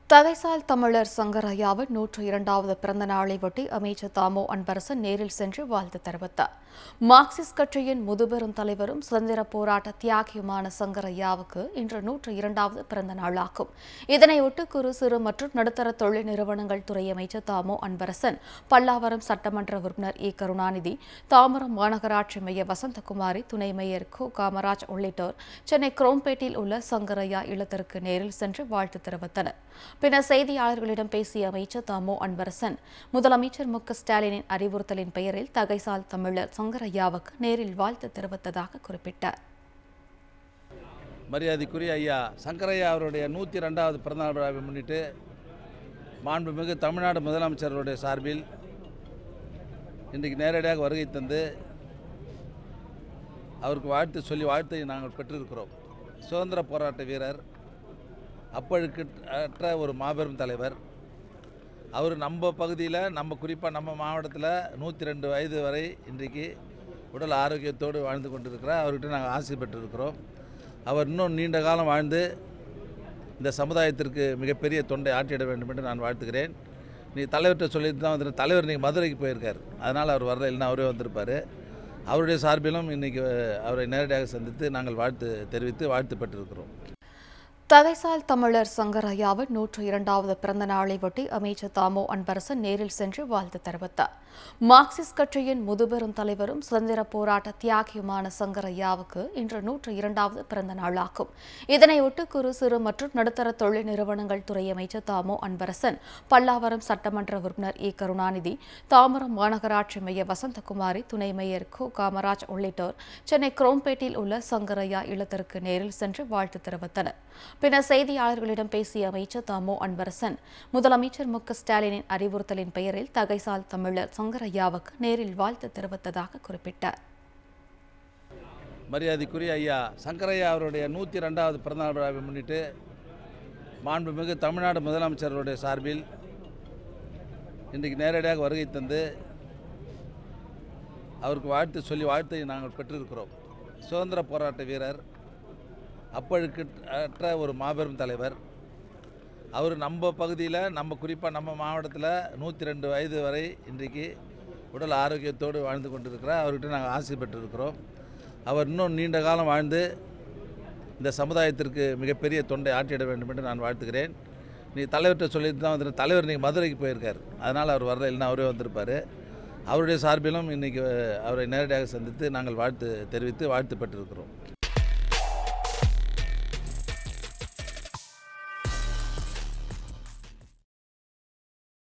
தகைசால் தமிழர் சங்கரையாவின் நூற்று இரண்டாவது பிறந்த நாளை ஒட்டி அமைச்சர் தாமோ அன்பரசன் நேரில் சென்று வாழ்த்து தெரிவித்தார் மார்க்சிஸ்ட் கட்சியின் முதுபெரும் தலைவரும் சுதந்திர போராட்ட தியாகியுமான சங்கரையாவுக்கு இன்று நூற்று இரண்டாவது பிறந்த நாளாகும் இதனையொட்டி குறு சிறு மற்றும் நடுத்தர தொழில் நிறுவனங்கள் துறை அமைச்சர் தாமோ அன்பரசன் பல்லாவரம் சட்டமன்ற உறுப்பினர் ஏ கருணாநிதி தாம்பரம் மாநகராட்சி மேயர் வசந்தகுமாரி துணை மேயர் கு காமராஜ் உள்ளிட்டோர் சென்னை குரோம்பேட்டில் உள்ள சங்கரையா இல்லத்திற்கு நேரில் சென்று வாழ்த்து தெரிவித்தனர் பின்னர் செய்தியாளர்களிடம் பேசிய அமைச்சர் தாமோ அன்பரசன் முதலமைச்சர் மு க ஸ்டாலினின் அறிவுறுத்தலின் பெயரில் தகைசால் தமிழர் சங்கரையாவுக்கு நேரில் வாழ்த்து தெரிவித்ததாக குறிப்பிட்டார் மரியாதைக்குரிய ஐயா சங்கரையா அவருடைய நூற்றி ரெண்டாவது பிறந்தநாள் விழாவை முன்னிட்டு மாண்புமிகு தமிழ்நாடு முதலமைச்சருடைய சார்பில் இன்றைக்கு நேரடியாக வருகை தந்து அவருக்கு வாழ்த்து சொல்லி வாழ்த்தை நாங்கள் பெற்றிருக்கிறோம் சுதந்திர போராட்ட வீரர் அப்பழுக்கு அற்ற ஒரு மாபெரும் தலைவர் அவர் நம்ம பகுதியில் நம்ம குறிப்பாக நம்ம மாவட்டத்தில் நூற்றி ரெண்டு வயது வரை இன்றைக்கு உடல் ஆரோக்கியத்தோடு வாழ்ந்து கொண்டிருக்கிறார் அவர்கிட்ட நாங்கள் ஆசை பெற்றிருக்கிறோம் அவர் இன்னும் நீண்ட காலம் வாழ்ந்து இந்த சமுதாயத்திற்கு மிகப்பெரிய தொண்டை ஆற்றிட வேண்டும் என்று நான் வாழ்த்துகிறேன் நீ தலைவர்கிட்ட சொல்லிட்டு தான் வந்து தலைவர் இன்றைக்கி மதுரைக்கு போயிருக்கார் அதனால் அவர் வரல இல்லைன்னா அவரே வந்திருப்பார் அவருடைய சார்பிலும் இன்றைக்கி அவரை நேரடியாக சந்தித்து நாங்கள் வாழ்த்து தெரிவித்து வாழ்த்து பெற்றிருக்கிறோம் தகைசால் தமிழர் சங்கரையாவின் நூற்று இரண்டாவது பிறந்த நாளை ஒட்டி அமைச்சர் தாமோ அன்பரசன் நேரில் சென்று வாழ்த்து தெரிவித்தார் மார்க்சிஸ்ட் கட்சியின் முதுபெரும் தலைவரும் சுதந்திர போராட்ட தியாகியுமான சங்கரையாவுக்கு இன்று நூற்று இரண்டாவது பிறந்த நாளாகும் இதனையொட்டி குறு சிறு மற்றும் நடுத்தர தொழில் நிறுவனங்கள் துறை அமைச்சர் தாமோ அன்பரசன் பல்லாவரம் சட்டமன்ற உறுப்பினர் ஏ கருணாநிதி தாம்பரம் மாநகராட்சி மேயர் வசந்தகுமாரி துணை மேயர் கு காமராஜ் உள்ளிட்டோர் சென்னை குரோம்பேட்டில் உள்ள சங்கரையா இல்லத்திற்கு நேரில் சென்று வாழ்த்து தெரிவித்தனர் பின்னர் செய்தியாளர்களிடம் பேசிய அமைச்சர் தாமோ அன்பரசன் முதலமைச்சர் மு க ஸ்டாலினின் அறிவுறுத்தலின் பெயரில் தகைசால் தமிழர் சங்கரையாவுக்கு நேரில் வாழ்த்து தெரிவித்ததாக குறிப்பிட்டார் மரியாதைக்குரிய ஐயா சங்கரையா அவருடைய நூற்றி ரெண்டாவது பிறந்தநாள் விழாவை முன்னிட்டு மாண்புமிகு தமிழ்நாடு முதலமைச்சருடைய சார்பில் இன்றைக்கு நேரடியாக வருகை தந்து அவருக்கு வாழ்த்து சொல்லி வாழ்த்தை நாங்கள் பெற்றிருக்கிறோம் சுதந்திர போராட்ட வீரர் அப்பழுக்கு அற்ற ஒரு மாபெரும் தலைவர் அவர் நம்ம பகுதியில் நம்ம குறிப்பாக நம்ம மாவட்டத்தில் நூற்றி ரெண்டு வயது வரை இன்றைக்கு உடல் ஆரோக்கியத்தோடு வாழ்ந்து கொண்டிருக்கிறார் அவர்கிட்ட நாங்கள் ஆசை பெற்றிருக்கிறோம் அவர் இன்னும் நீண்ட காலம் வாழ்ந்து இந்த சமுதாயத்திற்கு மிகப்பெரிய தொண்டை ஆற்றிட வேண்டும் என்று நான் வாழ்த்துகிறேன் நீ தலைவர்கிட்ட சொல்லிட்டு தான் வந்து தலைவர் இன்றைக்கி மதுரைக்கு போயிருக்கார் அதனால் அவர் வரல இல்லைன்னா அவரே வந்திருப்பார் அவருடைய சார்பிலும் இன்றைக்கி அவரை நேரடியாக சந்தித்து நாங்கள் வாழ்த்து தெரிவித்து வாழ்த்து பெற்றிருக்கிறோம்